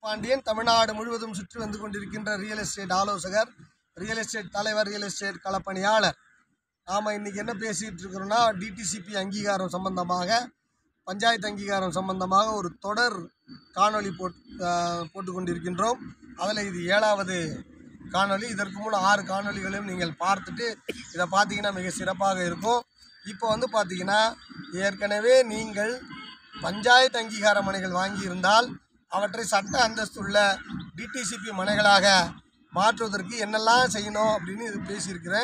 பாண்டியன் தமிழ்நாடு முழுவதும் சுற்றி வந்து கொண்டிருக்கின்ற ரியல் எஸ்டேட் ஆலோசகர் ரியல் எஸ்டேட் தலைவர் ரியல் எஸ்டேட் களப்பணியாளர் நாம் இன்றைக்கி என்ன பேசிகிட்டு இருக்கிறோன்னா டிடிசிபி அங்கீகாரம் சம்பந்தமாக பஞ்சாயத்து அங்கீகாரம் சம்பந்தமாக ஒரு தொடர் காணொளி போட் ஆஹ் போட்டு கொண்டிருக்கின்றோம் அதில் இது ஏழாவது காணொளி இதற்கு முன் ஆறு காணொளிகளையும் நீங்கள் பார்த்துட்டு இதை பார்த்தீங்கன்னா மிக சிறப்பாக இருக்கும் இப்போ வந்து பார்த்தீங்கன்னா ஏற்கனவே நீங்கள் பஞ்சாயத்து அங்கீகார மனைகள் வாங்கியிருந்தால் அவற்றை சட்ட அந்தஸ்துள்ள டிடிசிபி மனைகளாக மாற்றுவதற்கு என்னெல்லாம் செய்யணும் அப்படின்னு இது பேசியிருக்கிறேன்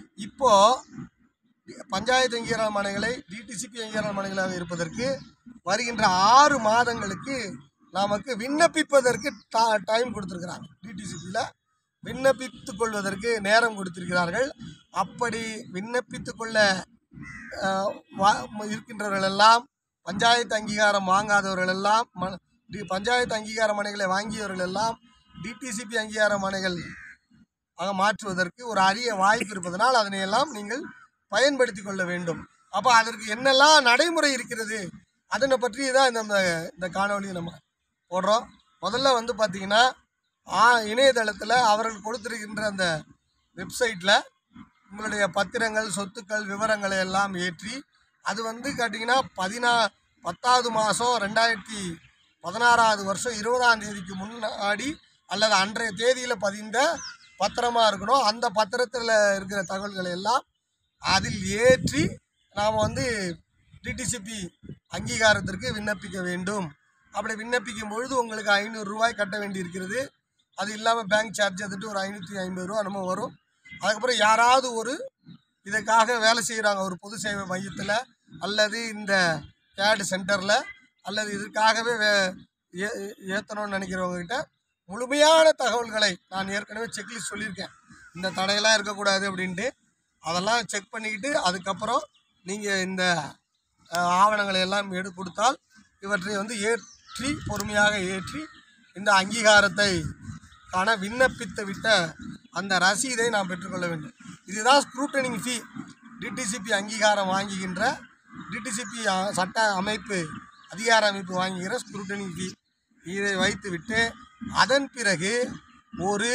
இப்போது பஞ்சாயத்து அங்கீகார மனைகளை டிடிசிபி அங்கீகார மனைகளாக இருப்பதற்கு வருகின்ற ஆறு மாதங்களுக்கு நமக்கு விண்ணப்பிப்பதற்கு டா- டைம் கொடுத்துருக்குறாங்க டிடிசிபியில் விண்ணப்பித்துக் கொள்வதற்கு நேரம் கொடுத்திருக்கிறார்கள் அப்படி விண்ணப்பித்துக் கொள்ள அஹ், வா- இருக்கின்றவர்கள் எல்லாம் பஞ்சாயத்து அங்கீகாரம் வாங்காதவர்கள் எல்லாம் ம- டி- பஞ்சாயத்து அங்கீகார மனைகளை வாங்கியவர்கள் எல்லாம் டிடிசிபி அங்கீகார மனைகள் ஆக மாற்றுவதற்கு ஒரு அரிய வாய்ப்பு இருப்பதனால் அதனை எல்லாம் நீங்கள் பயன்படுத்தி கொள்ள வேண்டும் அப்போ அதற்கு என்னெல்லாம் நடைமுறை இருக்கிறது அதனை பற்றி தான் இந்த இந்த- இந்த காணொளி நம்ம போடுறோம் முதல்ல வந்து பார்த்திங்கன்னா ஆ இணையதளத்தில் அவர்கள் கொடுத்திருக்கின்ற அந்த வெப்சைட்டில் உங்களுடைய பத்திரங்கள் சொத்துக்கள் விவரங்களை எல்லாம் ஏற்றி அது வந்து கேட்டிங்கன்னா பதினா பத்தாவது மாதம் ரெண்டாயிரத்தி பதினாறாவது வருஷம் இருபதாம் தேதிக்கு முன்னாடி அல்லது அன்றைய தேதியில் பதிந்த பத்திரமா இருக்கணும் அந்த பத்திரத்தில் இருக்கிற தகவல்களை எல்லாம் அதில் ஏற்றி நாம் வந்து டிடிசிபி அங்கீகாரத்திற்கு விண்ணப்பிக்க வேண்டும் அப்படி விண்ணப்பிக்கும் பொழுது உங்களுக்கு ஐநூறு ரூபாய் கட்ட வேண்டி இருக்கிறது அது இல்லாமல் பேங்க் சார்ஜ் வந்துட்டு ஒரு ஐநூற்றி ஐம்பது ரூபா நம்ம வரும் அதுக்கப்புறம் யாராவது ஒரு இதுக்காக வேலை செய்கிறாங்க ஒரு பொது சேவை மையத்தில் அல்லது இந்த கேடு சென்டரில் அல்லது இதுக்காகவே வே ஏ ஏற்றணும்னு நினைக்கிறவங்க கிட்ட முழுமையான தகவல்களை நான் ஏற்கனவே செக்லிஸ்ட் சொல்லியிருக்கேன் இந்த தடையெல்லாம் இருக்கக்கூடாது அப்படின்ட்டு அதெல்லாம் செக் பண்ணிக்கிட்டு அதுக்கப்புறம் நீங்கள் இந்த அஹ், ஆவணங்களை எல்லாம் எடு கொடுத்தால் இவற்றை வந்து ஏற்றி பொறுமையாக ஏற்றி இந்த அங்கீகாரத்தை காண விண்ணப்பித்து விட்ட அந்த ரசீதை நாம் பெற்றுக்கொள்ள வேண்டும் இதுதான் ஸ்க்ரூட்டனிங் ஃபீ டிடிசிபி அங்கீகாரம் வாங்குகின்ற டிடிசிபி சட்ட அமைப்பு அதிகார அமைப்பு வாங்குகிற ஸ்க்ரூட்டனிங் ஃபீ இதை வைத்துவிட்டு அதன் பிறகு ஒரு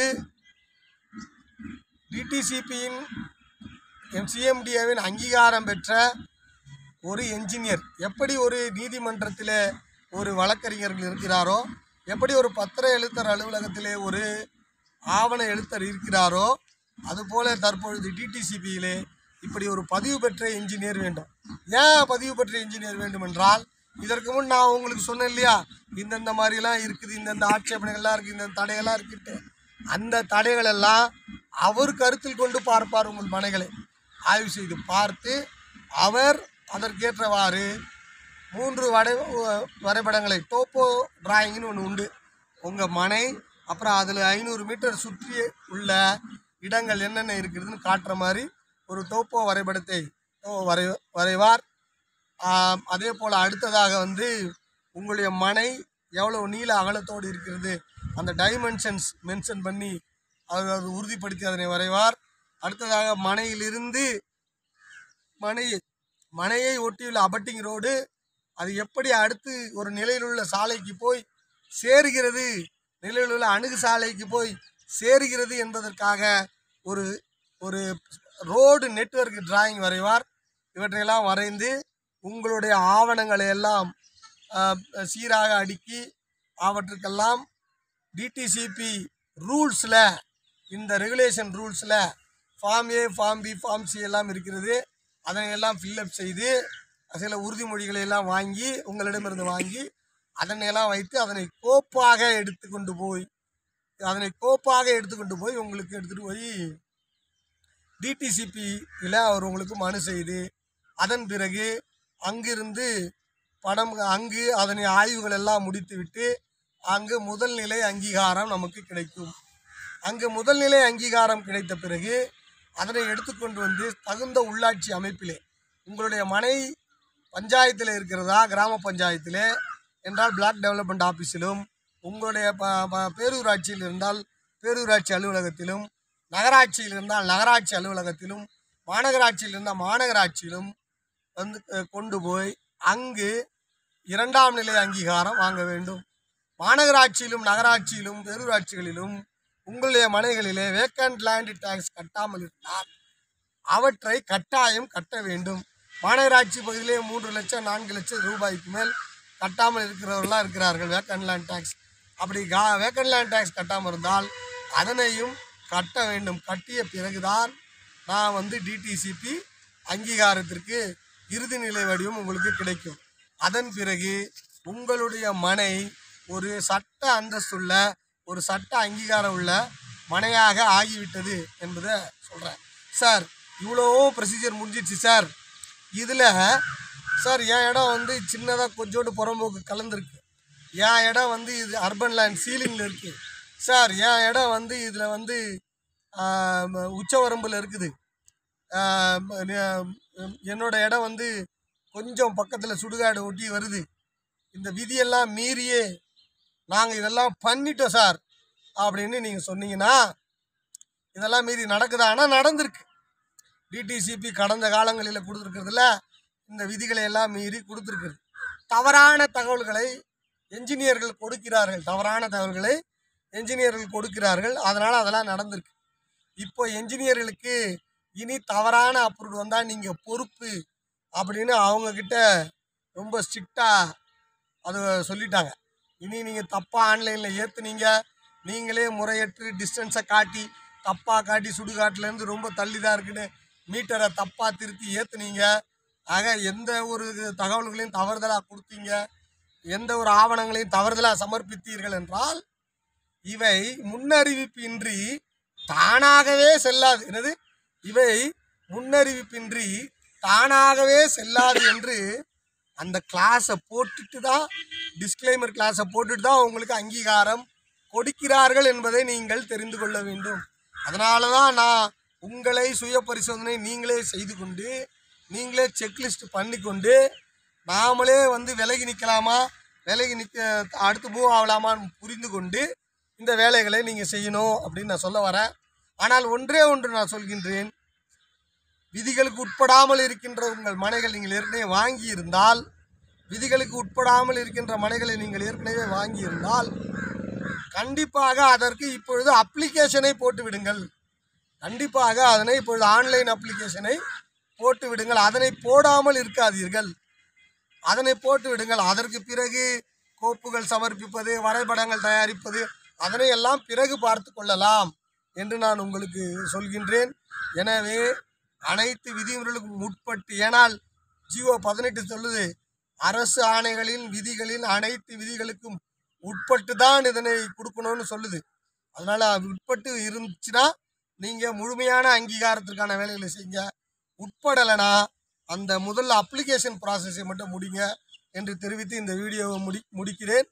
டிடிசிபியின் சிஎம்டிஏவின் அங்கீகாரம் பெற்ற ஒரு என்ஜினியர் எப்படி ஒரு நீதிமன்றத்தில் ஒரு வழக்கறிஞர்கள் இருக்கிறாரோ எப்படி ஒரு பத்திர எழுத்தர் அலுவலகத்திலே ஒரு ஆவண எழுத்தர் இருக்கிறாரோ அதுபோல தற்பொழுது டிடிசிபியிலே இப்படி ஒரு பதிவு பெற்ற இன்ஜினியர் வேண்டும் ஏன் பதிவு பெற்ற இன்ஜினியர் வேண்டும் என்றால் இதற்கு முன் நான் உங்களுக்கு சொன்னேன் இல்லையா இந்தந்த மாதிரிலாம் இருக்குது இந்தந்த ஆட்சேபனைகள்லாம் இருக்குது இந்த தடையெல்லாம் இருக்குட்டு அந்த தடைகள் எல்லாம் அவர் கருத்தில் கொண்டு பார்ப்பார் உங்கள் மனைகளை ஆய்வு செய்து பார்த்து அவர் அதற்கேற்றவாறு மூன்று வரை வரைபடங்களை டோப்போ டிராயிங்னு ஒன்று உண்டு உங்கள் மனை அப்புறம் அதில் ஐநூறு மீட்டர் சுற்றி உள்ள இடங்கள் என்னென்ன இருக்கிறதுன்னு காட்டுற மாதிரி ஒரு டோப்போ வரைபடத்தை ஓ, வரை வரைவார் ஆம், அதே போல் அடுத்ததாக வந்து உங்களுடைய மனை எவ்வளோ நீள அகலத்தோடு இருக்கிறது அந்த டைமென்ஷன்ஸ் மென்ஷன் பண்ணி அதை அது உறுதிப்படுத்தி அதனை வரைவார் அடுத்ததாக மனையிலிருந்து மனை மனையை ஒட்டியுள்ள அபட்டிங் ரோடு அது எப்படி அடுத்து ஒரு நிலையில் உள்ள சாலைக்கு போய் சேருகிறது நிலையில் உள்ள அணுகு சாலைக்கு போய் சேருகிறது என்பதற்காக ஒரு ஒரு ரோடு நெட்வொர்க் டிராயிங் வரைவார் இவற்றையெல்லாம் வரைந்து உங்களுடைய ஆவணங்களை எல்லாம் ஆஹ், சீராக அடுக்கி அவற்றுக்கெல்லாம் டிடிசிபி ரூல்ஸில் இந்த ரெகுலேஷன் ரூல்ஸில் form A form B form C எல்லாம் இருக்கிறது அதனை எல்லாம் ஃபில்லப் செய்து சில உறுதிமொழிகளை எல்லாம் வாங்கி உங்களிடமிருந்து வாங்கி அதனை எல்லாம் வைத்து அதனை கோப்பாக எடுத்துக்கொண்டு போய் அதனை கோப்பாக எடுத்துக்கொண்டு போய் உங்களுக்கு எடுத்துகிட்டு போய் டிடிசிபியில் அவர் உங்களுக்கு மனு செய்து அதன் பிறகு அங்கிருந்து படம் அங்கு அதனை ஆய்வுகள் எல்லாம் முடித்துவிட்டு அங்கு முதல் நிலை அங்கீகாரம் நமக்கு கிடைக்கும் அங்கு முதல் நிலை அங்கீகாரம் கிடைத்த பிறகு அதனை எடுத்துக்கொண்டு வந்து தகுந்த உள்ளாட்சி அமைப்பிலே உங்களுடைய மனை பஞ்சாயத்தில் இருக்கிறதா கிராம பஞ்சாயத்திலே என்றால் பிளாக் டெவலப்மெண்ட் ஆஃபீஸிலும் உங்களுடைய ப ப- பேரூராட்சியில் இருந்தால் பேரூராட்சி அலுவலகத்திலும் நகராட்சியில் இருந்தால் நகராட்சி அலுவலகத்திலும் மாநகராட்சியில் இருந்தால் மாநகராட்சியிலும் வந்து அஹ், கொண்டு போய் அங்கு இரண்டாம் நிலை அங்கீகாரம் வாங்க வேண்டும் மாநகராட்சியிலும் நகராட்சியிலும் பேரூராட்சிகளிலும் உங்களுடைய மனைகளிலே வேக்கண்ட் லேண்ட் டேக்ஸ் கட்டாமல் இருந்தால் அவற்றை கட்டாயம் கட்ட வேண்டும் மாநகராட்சி பகுதியிலே மூன்று லட்சம் நான்கு லட்சம் ரூபாய்க்கு மேல் கட்டாமல் இருக்கிறவர்களாம் இருக்கிறார்கள் வேக்கண்ட் லேண்ட் டேக்ஸ் அப்படி கா வேக்கண்ட் லேண்ட் டேக்ஸ் கட்டாமல் இருந்தால் அதனையும் கட்ட வேண்டும் கட்டிய பிறகுதான் நான் வந்து டிடிசிபி அங்கீகாரத்திற்கு இறுதி நிலை வடிவம் உங்களுக்கு கிடைக்கும் அதன் பிறகு உங்களுடைய மனை ஒரு சட்ட அந்தஸ்துள்ள ஒரு சட்ட அங்கீகாரம் உள்ள மனையாக ஆகிவிட்டது என்பதை சொல்கிறேன் சார் இவ்வளோ ப்ரொசீஜர் முடிஞ்சிடுச்சு சார் இதில் சார் என் இடம் வந்து சின்னதாக கொஞ்சோண்டு புறம்போக்கு கலந்துருக்கு என் இடம் வந்து இது அர்பன் லேண்ட் சீலிங்கில் இருக்குது சார் என் இடம் வந்து இதில் வந்து ஆம், உச்சவரம்பில் இருக்குது ஆம், ந- என்னோட இடம் வந்து கொஞ்சம் பக்கத்தில் சுடுகாடு ஒட்டி வருது இந்த விதியெல்லாம் மீறியே நாங்கள் இதெல்லாம் பண்ணிட்டோம் சார் அப்படின்னு நீங்கள் சொன்னீங்கன்னா இதெல்லாம் மீறி நடக்குதா ஆனால் நடந்திருக்கு டிடிசிபி கடந்த காலங்களில் கொடுத்துருக்கிறதுல இந்த விதிகளை எல்லாம் மீறி கொடுத்துருக்குது தவறான தகவல்களை என்ஜினியர்கள் கொடுக்கிறார்கள் தவறான தகவல்களை என்ஜினியர்கள் கொடுக்கிறார்கள் அதனால் அதெல்லாம் நடந்திருக்கு இப்போ என்ஜினியர்களுக்கு இனி தவறான அப்ரூவ் வந்தால் நீங்கள் பொறுப்பு அப்படின்னு அவங்கக்கிட்ட ரொம்ப ஸ்ட்ரிக்டாக அது சொல்லிட்டாங்க இனி நீங்கள் தப்பாக ஆன்லைனில் ஏற்றுனீங்க நீங்களே முறையற்று டிஸ்டன்ஸை காட்டி தப்பாக காட்டி சுடுகாட்டிலேருந்து ரொம்ப தள்ளி தான் இருக்குன்னு மீட்டரை தப்பாக திருத்தி ஏற்றுனீங்க ஆக எந்த ஒரு தகவல்களையும் தவறுதலாக கொடுத்தீங்க எந்த ஒரு ஆவணங்களையும் தவறுதலாக சமர்ப்பித்தீர்கள் என்றால் இவை முன்னறிவிப்பின்றி தானாகவே செல்லாது என்னது இவை முன்னறிவிப்பின்றி தானாகவே செல்லாது என்று அந்த கிளாஸை போட்டுட்டு தான் டிஸ்க்ளைமர் கிளாஸை போட்டுட்டு தான் உங்களுக்கு அங்கீகாரம் கொடுக்கிறார்கள் என்பதை நீங்கள் தெரிந்து கொள்ள வேண்டும் அதனால தான் நான் உங்களை சுய பரிசோதனை நீங்களே செய்து கொண்டு நீங்களே செக்லிஸ்ட் பண்ணிக்கொண்டு நாமளே வந்து விலகி நிற்கலாமா விலகி நிற்க அடுத்து மூவ் ஆகலாமான்னு புரிந்து கொண்டு இந்த வேலைகளை நீங்கள் செய்யணும் அப்படின்னு நான் சொல்ல வரேன் ஆனால் ஒன்றே ஒன்று நான் சொல்கின்றேன் விதிகளுக்கு உட்படாமல் இருக்கின்ற உங்கள் மனைகள் நீங்கள் ஏற்கனவே வாங்கி இருந்தால் விதிகளுக்கு உட்படாமல் இருக்கின்ற மனைகளை நீங்கள் ஏற்கனவே வாங்கி இருந்தால் கண்டிப்பாக அதற்கு இப்பொழுது அப்ளிகேஷனை போட்டு விடுங்கள் கண்டிப்பாக அதனை இப்பொழுது ஆன்லைன் அப்ளிகேஷனை போட்டு விடுங்கள் அதனை போடாமல் இருக்காதீர்கள் அதனை போட்டு விடுங்கள் அதற்கு பிறகு கோப்புகள் சமர்ப்பிப்பது வரைபடங்கள் தயாரிப்பது அதனை எல்லாம் பிறகு பார்த்து கொள்ளலாம் என்று நான் உங்களுக்கு சொல்கின்றேன் எனவே அனைத்து விதிமுறைகளுக்கும் உட்பட்டு ஏனால் ஜியோ பதினெட்டு சொல்லுது அரசு ஆணைகளின் விதிகளின் அனைத்து விதிகளுக்கும் உட்பட்டு தான் இதனை கொடுக்கணும்னு சொல்லுது அதனால் அது உட்பட்டு இருந்துச்சுன்னா நீங்கள் முழுமையான அங்கீகாரத்திற்கான வேலைகளை செய்யுங்க உட்படலைனா அந்த முதல்ல அப்ளிகேஷன் ப்ராசஸை மட்டும் முடிங்க என்று தெரிவித்து இந்த வீடியோவை முடி முடிக்கிறேன்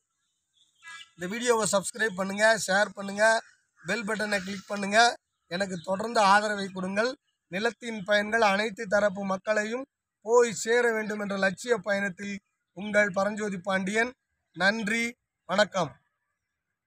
இந்த வீடியோவை சப்ஸ்கிரைப் பண்ணுங்கள் ஷேர் பண்ணுங்கள் பெல் பட்டனை கிளிக் பண்ணுங்கள் எனக்கு தொடர்ந்து ஆதரவை கொடுங்கள் நிலத்தின் பயன்கள் அனைத்து தரப்பு மக்களையும் போய் சேர வேண்டும் என்ற லட்சிய பயணத்தில் உங்கள் பரஞ்சோதி பாண்டியன் நன்றி வணக்கம்